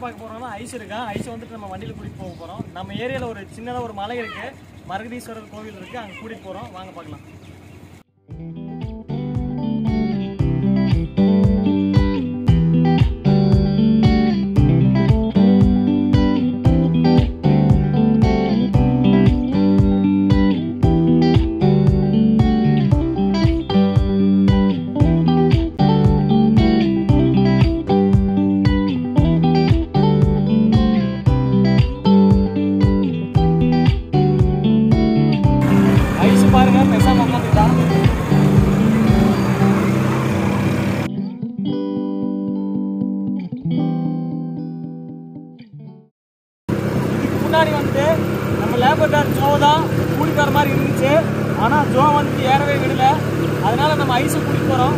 பார்க்க போறோம்னா ஐஸ் இருக்கா ஐஸ் வந்துட்டு நம்ம வண்டியில் கூட்டிட்டு போக போறோம் நம்ம ஏரியால ஒரு சின்னதா ஒரு மலை இருக்கு மரகதீஸ்வரர் கோவில் இருக்கு அங்க கூட்டிட்டு போறோம் வாங்க பார்க்கலாம் ஐஸ் பாருங்க பேசாம உட்காந்துட்டா இதுக்கு முன்னாடி வந்து நம்ம லேபர் டார் ஜோ தான் கூட்டிட்டு வர மாதிரி இருந்துச்சு ஆனா ஜோ வந்துட்டு ஏறவே விடல அதனால நம்ம ஐஸை கூட்டிட்டு போறோம்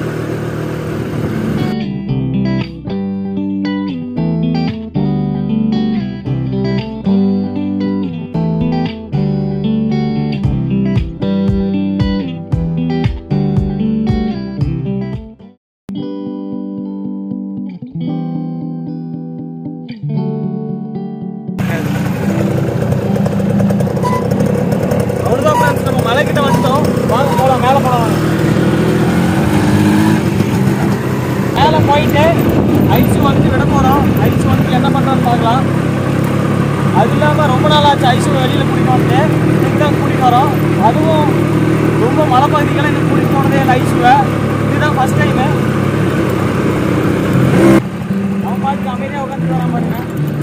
அவ்வளோதான் ஃப்ரெண்ட்ஸ் நம்ம மலைக்கிட்ட வந்துட்டோம் வாங்க போகலாம் மேலே போகலாம் மேலே போயிட்டு ஐஸ் வந்துட்டு விட போகிறோம் ஐஸ் வந்துட்டு என்ன பண்ணுறோன்னு பார்க்கலாம் அது இல்லாமல் ரொம்ப நாள் ஆச்சு ஐஸ் வெளியில் கூட்டிட்டு வந்து இன்னைக்கு தான் கூட்டிட்டு வரோம் அதுவும் ரொம்ப மலை பகுதிக்கெல்லாம் இன்னும் கூட்டிட்டு போனதே இல்லை ஐஸுவை இதுதான் ஃபர்ஸ்ட் டைமு அவன் பாட்டுக்கு அமைதியாக உட்காந்துட்டு வரான் பாருங்க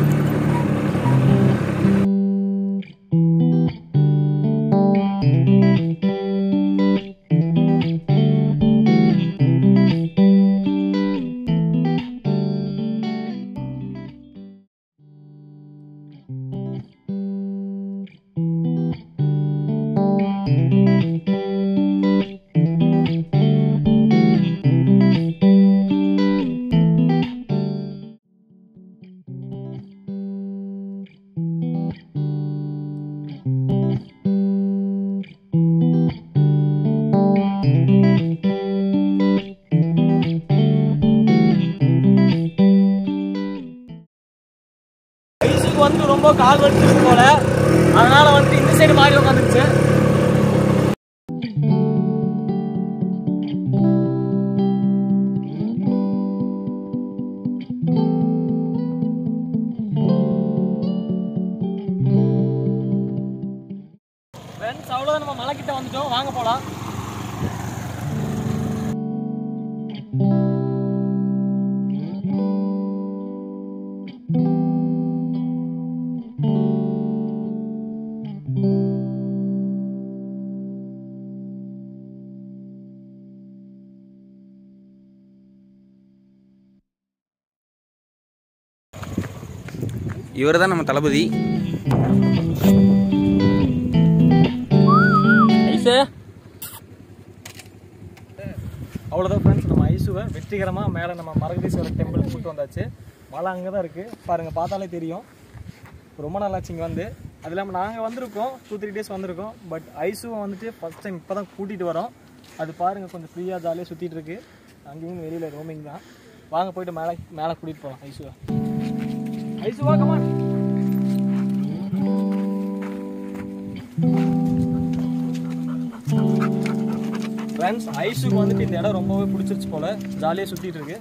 ஐஸுக்கு வந்து ரொம்ப கால் வலிச்சிருக்கு போல அதனால வந்து இந்த சைடு மாறி உட்காந்துருச்சு ஃப்ரெண்ட்ஸ் அவ்வளோதான் நம்ம மலை கிட்ட வந்துட்டோம் வாங்க போகலாம் இவர் தான் நம்ம தளபதி ஐஸு அவ்வளோதான் ஃப்ரெண்ட்ஸ் நம்ம ஐஸுவை வெற்றிகரமாக மேலே நம்ம மரகதீஸ்வரர் டெம்பிள் கூட்டு வந்தாச்சு மலை அங்கே தான் இருக்குது பாருங்கள் பார்த்தாலே தெரியும் ரொம்ப நாளாச்சு இங்கே வந்து அது இல்லாமல் நாங்கள் வந்திருக்கோம் டூ த்ரீ டேஸ் வந்திருக்கோம் பட் ஐஸுவை வந்துட்டு ஃபஸ்ட் டைம் இப்போ தான் கூட்டிகிட்டு வரோம் அது பாருங்கள் கொஞ்சம் ஃப்ரீயாக ஜாலியாக சுற்றிட்டு இருக்கு அங்கேயும் வெளியில் ரோமிங் தான் வாங்க போயிட்டு மேலே மேலே கூட்டிகிட்டு போகலாம் ஐஸுவை ஐஸுவா கமான் ஃப்ரெண்ட்ஸ் ஐஸுக்கு வந்துட்டு இந்த இடம் ரொம்பவே பிடிச்சிருச்சு போல ஜாலியாக சுற்றிட்டு இருக்கு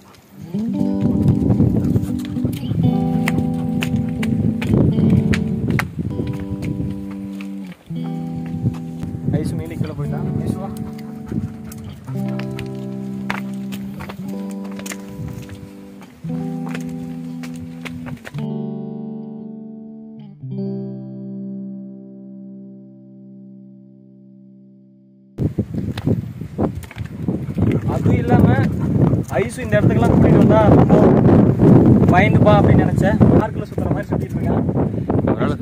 ஐசு மீனி கீழே போயிட்டான் ஐசுவா அதுவும் இல்லாமல் ஐஸு இந்த இடத்துக்குலாம் கூட்டிகிட்டு வந்தா ரொம்ப பயந்துப்பா அப்படின்னு நினச்சேன் பார்க்கில் சுற்றுற மாதிரி சுற்றிட்டு இருக்கேன் அவரால்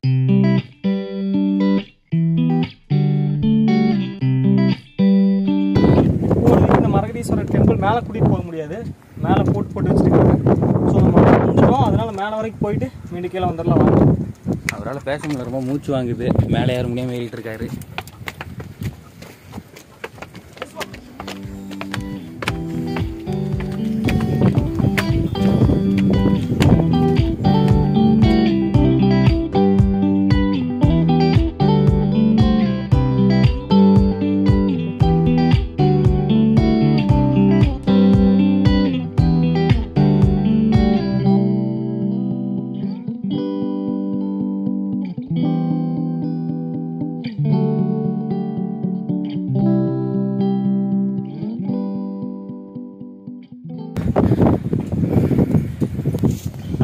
இப்போதைக்கு இந்த மரகதீஸ்வரர் டெம்பிள் மேலே கூட்டிகிட்டு போக முடியாது மேலே போட்டு போட்டு வச்சுருக்காங்க ஸோ நம்ம வந்துட்டோம் அதனால மேலே வரைக்கும் போயிட்டு மீண்டும் கீழே வந்துடலாம் வாங்க அவரால் பேச முடியல ரொம்ப மூச்சு வாங்குது மேலே ஏற முடியாமல் ஏறிட்டு இருக்காரு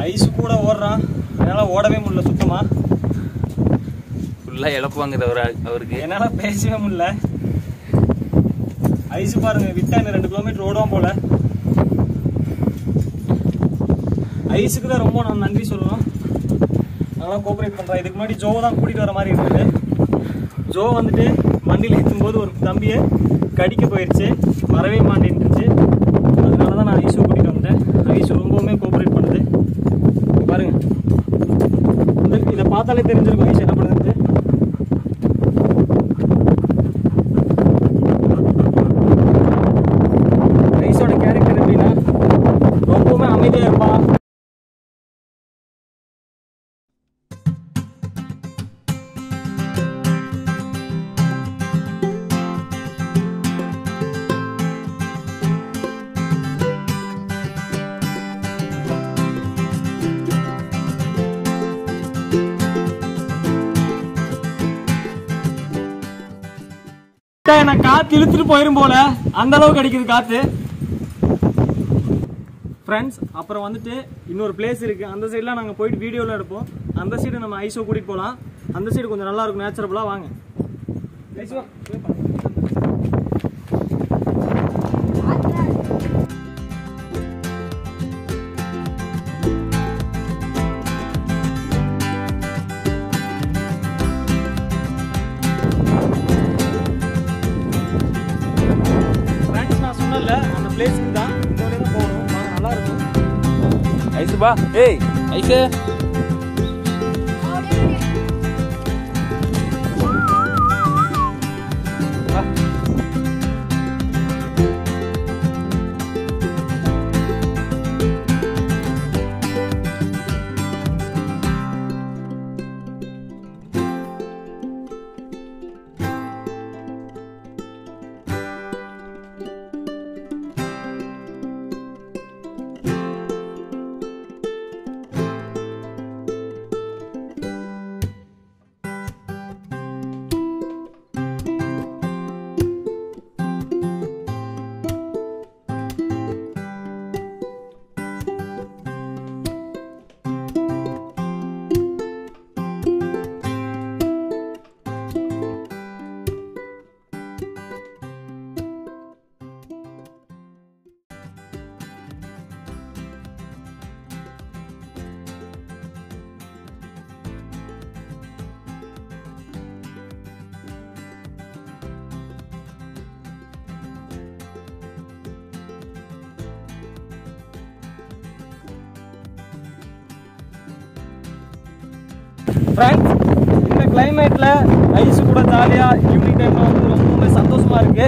ஐஸ் கூட ஓடுறான் என்னால் ஓடவே முடியல சுத்தமா ஃபுல்லாக இழப்பு வாங்குது அவர் அவருக்கு என்னால் பேசவே முடியல ஐஸ் பாருங்க விட்டா இன்னும் ரெண்டு கிலோமீட்டர் ஓடுவான் போல ஐஸுக்கு தான் ரொம்ப நான் நன்றி சொல்லணும் நல்லா கோஆப்ரேட் பண்ணுறான் இதுக்கு முன்னாடி ஜோ தான் கூட்டிகிட்டு வர மாதிரி இருந்தது ஜோ வந்துட்டு வண்டியில் ஏற்றும்போது ஒரு தம்பியை கடிக்க போயிடுச்சு வரவே மாட்டேன்ருச்சு அதனால தான் நான் ஐஸு கூட்டிகிட்டு வந்தேன் ஐஸு ரொம்பவுமே கோஆப்ரேட் பண்ணுது இங்க பாருங்க இந்த இதை பார்த்தாலே தெரிஞ்சிருக்கும் ஐஸ் என்ன பண்ணுது ஐஸோட கேரக்டர் எப்படின்னா ரொம்பவுமே அமைதியாக இருப்பான் நான் காத்து இழுத்துட்டு போயிரும் போல அந்த அளவுக்கு அடிக்குது காத்து ஃப்ரெண்ட்ஸ் அப்புறம் வந்துட்டு இன்னொரு பிளேஸ் இருக்கு அந்த சைட்லாம் நாங்கள் போயிட்டு வீடியோவில் எடுப்போம் அந்த சைடு நம்ம ஐஸோ கூட்டிட்டு போகலாம் அந்த சைடு கொஞ்சம் நல்லா இருக்கும் நேச்சுரபுளாக வாங்க ஐஸோ ஃப்ரெண்ட்ஸ் நான் சொன்னல அந்த பிளேஸ்க்கு தான் இந்த வழியா தான் போகணும் வாங்க நல்லா இருக்கும் ஐசு பா ஏய் ஐசு வா. ஃப்ரெண்ட்ஸ் இந்த கிளைமேட்ல ஐஸ் கூட ஜாலியா ஈவினிங் டைம்ல வந்து ரொம்பவுமே சந்தோஷமா இருக்கு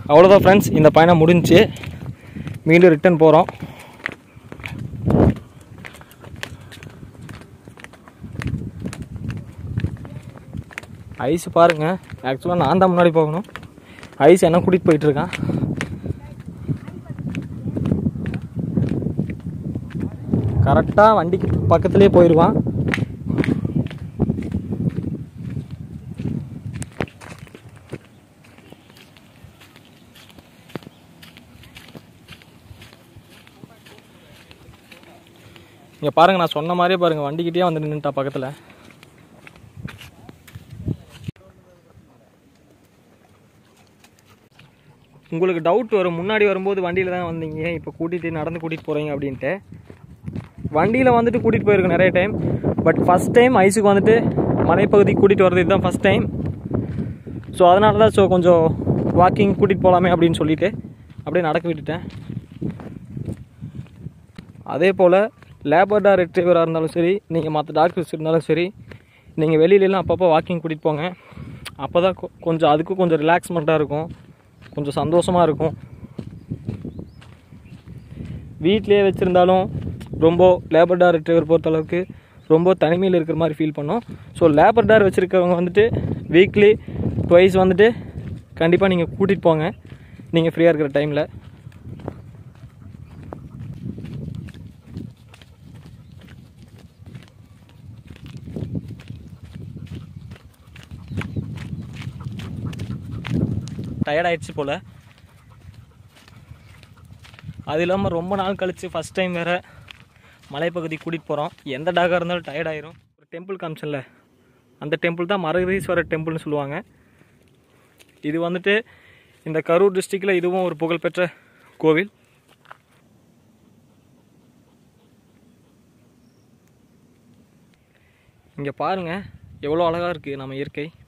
அவ்வளோதான் ஃப்ரெண்ட்ஸ் இந்த பயணம் முடிஞ்சுச்சு மீண்டும் ரிட்டர்ன் போகிறோம் ஐஸ் பாருங்க ஆக்சுவலாக நான் தான் முன்னாடி போகணும் ஐஸ் என்ன கூட்டிகிட்டு போயிட்டு இருக்கான் கரெக்டாக வண்டிக்கு பக்கத்துலேயே போயிடுவான் இங்கே பாருங்க நான் சொன்ன மாதிரியே பாருங்க வண்டிக்கிட்டே வந்து நின்றுட்டா பக்கத்தில் உங்களுக்கு டவுட் வரும் முன்னாடி வரும்போது வண்டியில் தான் வந்தீங்க இப்போ கூட்டிகிட்டு நடந்து கூட்டிகிட்டு போகிறீங்க அப்படின்ட்டு வண்டியில் வந்துட்டு கூட்டிகிட்டு போயிருக்கோம் நிறைய டைம் பட் ஃபஸ்ட் டைம் ஐஸுக்கு வந்துட்டு மலைப்பகுதிக்கு கூட்டிகிட்டு வர்றது இதுதான் ஃபஸ்ட் டைம் ஸோ அதனால தான் ஸோ கொஞ்சம் வாக்கிங் கூட்டிகிட்டு போகலாமே அப்படின்னு சொல்லிட்டு அப்படியே நடக்க விட்டுட்டேன் அதே போல் லேபர்டா ரெட்ரீவராக இருந்தாலும் சரி நீங்கள் மற்ற டாக்டர்ஸ் இருந்தாலும் சரி நீங்கள் வெளியிலலாம் அப்பப்போ வாக்கிங் கூட்டிகிட்டு போங்க அப்போ தான் கொஞ்சம் அதுக்கும் கொஞ்சம் ரிலாக்ஸ்மெண்ட்டாக இருக்கும் கொஞ்சம் சந்தோஷமாக இருக்கும் வீட்டிலேயே வச்சுருந்தாலும் ரொம்ப லேபர்டார் ரெட்ரீவர் பொறுத்தளவுக்கு ரொம்ப தனிமையில் இருக்கிற மாதிரி ஃபீல் பண்ணோம் ஸோ லேபர்டார் வச்சுருக்கவங்க வந்துட்டு வீக்லி ட்வைஸ் வந்துட்டு கண்டிப்பாக நீங்கள் கூட்டிகிட்டு போங்க நீங்கள் ஃப்ரீயாக இருக்கிற டைமில் டயர்ட் ஆயிடுச்சு போல் அது இல்லாமல் ரொம்ப நாள் கழித்து ஃபஸ்ட் டைம் வேறு மலைப்பகுதி கூட்டிகிட்டு போகிறோம் எந்த டாகாக இருந்தாலும் டயர்ட் ஆயிரும் ஒரு டெம்பிள் காமிச்சல அந்த டெம்பிள் தான் மரகதீஸ்வரர் டெம்பிள்னு சொல்லுவாங்க இது வந்துட்டு இந்த கரூர் டிஸ்ட்ரிக்டில் இதுவும் ஒரு புகழ்பெற்ற கோவில் இங்கே பாருங்கள் எவ்வளோ அழகாக இருக்குது நம்ம இயற்கை